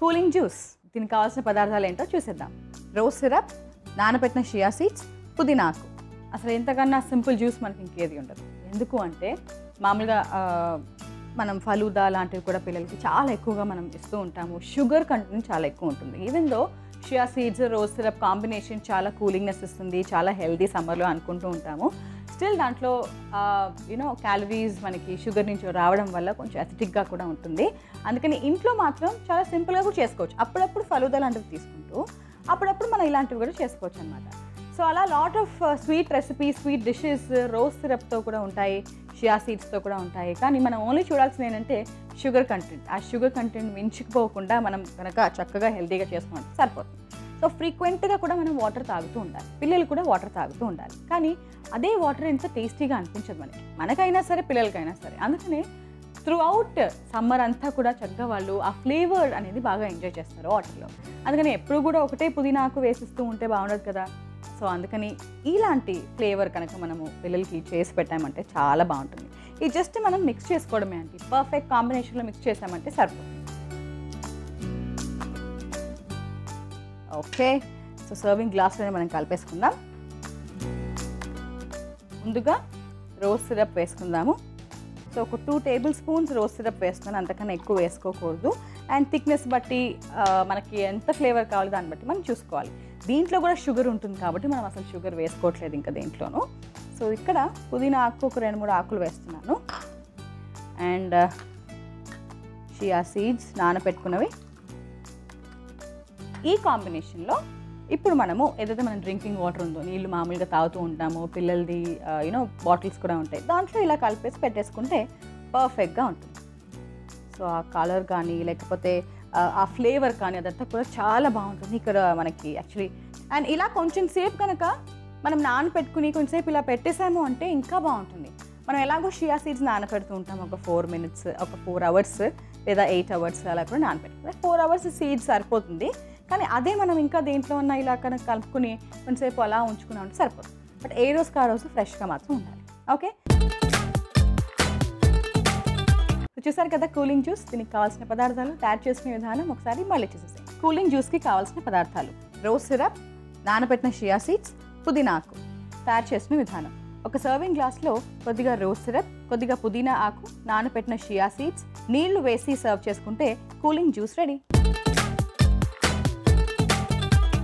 cooling juice దీనికి కావాల్సిన పదార్థాలు ఏంటో చూసేద్దాం రోజ్ సిరప్ నానబెట్టిన షియా సీడ్స్ పుదీనాకు అసలు ఎంతకన్నా సింపుల్ జ్యూస్ మనకి ఇంకేది ఉండదు ఎందుకు అంటే మామూలుగా ఆ, మనం ఫలూదా లాంటివి కూడా పిల్లలకి చాలా ఎక్కువగా మనం ఇస్తూ ఉంటాము షుగర్ కంటెంట్ చాలా ఎక్కువ ఉంటుంది even though chia seeds rose syrup combination చాలా కూలింగ్నెస్ ఇస్తుంది చాలా హెల్దీ సమ్మర్లో అనుకుంటూ ఉంటాము స్టిల్ దాంట్లో యూనో క్యాలరీస్ మనకి షుగర్ నుంచి రావడం వల్ల కొంచెం అసిటిక్గా కూడా ఉంటుంది అందుకని ఇంట్లో మాత్రం చాలా సింపుల్గా కూడా చేసుకోవచ్చు అప్పుడప్పుడు ఫలూదా లాంటివి తీసుకుంటూ అప్పుడప్పుడు మనం ఇలాంటివి కూడా చేసుకోవచ్చు అనమాట సో అలా lot of sweet recipe sweet dishes rose సిరప్తో కూడా ఉంటాయి షియా సీడ్స్తో కూడా ఉంటాయి కానీ మనం ఓన్లీ చూడాల్సింది ఏంటంటే షుగర్ కంటెంట్ ఆ షుగర్ కంటెంట్ మించుకుపోకుండా మనం కనుక చక్కగా హెల్తీగా చేసుకుంటే సరిపోతుంది సో ఫ్రీక్వెంట్గా కూడా మనం వాటర్ తాగుతూ ఉండాలి పిల్లలు కూడా వాటర్ తాగుతూ ఉండాలి కానీ అదే వాటర్ ఎంత టేస్టీగా అనిపించదు మనకి మనకైనా సరే పిల్లలకైనా సరే అందుకనే త్రూ అవుట్ సమ్మర్ అంతా కూడా చక్కగా వాళ్ళు ఆ ఫ్లేవర్ అనేది బాగా ఎంజాయ్ చేస్తారు వాటర్లో అందుకని ఎప్పుడు కూడా ఒకటే పుదీనాకు వేసిస్తూ ఉంటే బాగుండదు కదా సో అందుకని ఇలాంటి ఫ్లేవర్ కనుక మనము పిల్లలకి చేసి పెట్టామంటే చాలా బాగుంటుంది ఇది జస్ట్ మనం మిక్స్ చేసుకోవడమే అంటే పర్ఫెక్ట్ కాంబినేషన్లో మిక్స్ చేసామంటే సరిపోతుంది ఓకే సో సర్వింగ్ గ్లాస్లోనే మనం కలిపేసుకుందాం ముందుగా రోజ్ సిరప్ వేసుకుందాము సో ఒక two tablespoons rose syrup వేస్తున్నాను అంతకన్నా ఎక్కువ వేసుకోకూడదు అండ్ థిక్నెస్ బట్టి ఆ, మనకి ఎంత ఫ్లేవర్ కావాలో దాన్ని బట్టి మనం చూసుకోవాలి దీంట్లో కూడా షుగర్ ఉంటుంది కాబట్టి మనం అసలు షుగర్ వేసుకోవట్లేదు ఇంకా దీంట్లోనూ సో ఇక్కడ పుదీనా ఆకు ఒక రెండు మూడు ఆకులు వేస్తున్నాను అండ్ షియా సీడ్స్ నానబెట్టుకున్నవి ఈ కాంబినేషన్లో ఇప్పుడు మనము ఏదైతే మనం డ్రింకింగ్ వాటర్ ఉందో నీళ్ళు మామూలుగా తాగుతూ ఉంటాము పిల్లలది యూనో బాటిల్స్ కూడా ఉంటాయి దాంట్లో ఇలా కలిపేసి పెట్టేసుకుంటే పర్ఫెక్ట్గా ఉంటుంది సో ఆ కలర్ కానీ లేకపోతే ఆ, ఆ ఫ్లేవర్ కానీ అదంతా కూడా చాలా బాగుంటుంది ఇక్కడ మనకి యాక్చువల్లీ అండ్ ఇలా కొంచెం సేపు కనుక మనం నానపెట్టుకుని కొంచెంసేపు ఇలా పెట్టేసాము అంటే ఇంకా బాగుంటుంది మనం ఎలాగో షియా సీడ్స్ నానపెడుతూ ఉంటాం ఒక ఫోర్ మినిట్స్ ఒక ఫోర్ అవర్స్ లేదా ఎయిట్ అవర్స్ అలా కూడా నానపెట్టుకుంటాం ఫోర్ అవర్స్ సీడ్స్ సరిపోతుంది కానీ అదే మనం ఇంకా దేంట్లో ఉన్న ఇలా కనుక కలుపుకుని కొంచెంసేపు అలా ఉంచుకున్నామంటే సరిపోతుంది బట్ ఏ రోజుకి ఆ రోజు ఫ్రెష్గా మాత్రం ఉండాలి ఓకే సో చూసారు కదా కూలింగ్ జ్యూస్ దీనికి కావాల్సిన పదార్థాలు తయారు చేసుకునే విధానం ఒకసారి మళ్ళీ చూసేసాయి కూలింగ్ జ్యూస్కి కావాల్సిన పదార్థాలు రోజ్ సిరప్ నానబెట్టిన షియా సీడ్స్ పుదీనాకు తయారు చేసుకునే విధానం ఒక సర్వింగ్ గ్లాస్లో కొద్దిగా రోజ్ సిరప్ కొద్దిగా పుదీనా ఆకు నానబెట్టిన షియా సీడ్స్ నీళ్లు వేసి సర్వ్ చేసుకుంటే కూలింగ్ జ్యూస్ రెడీ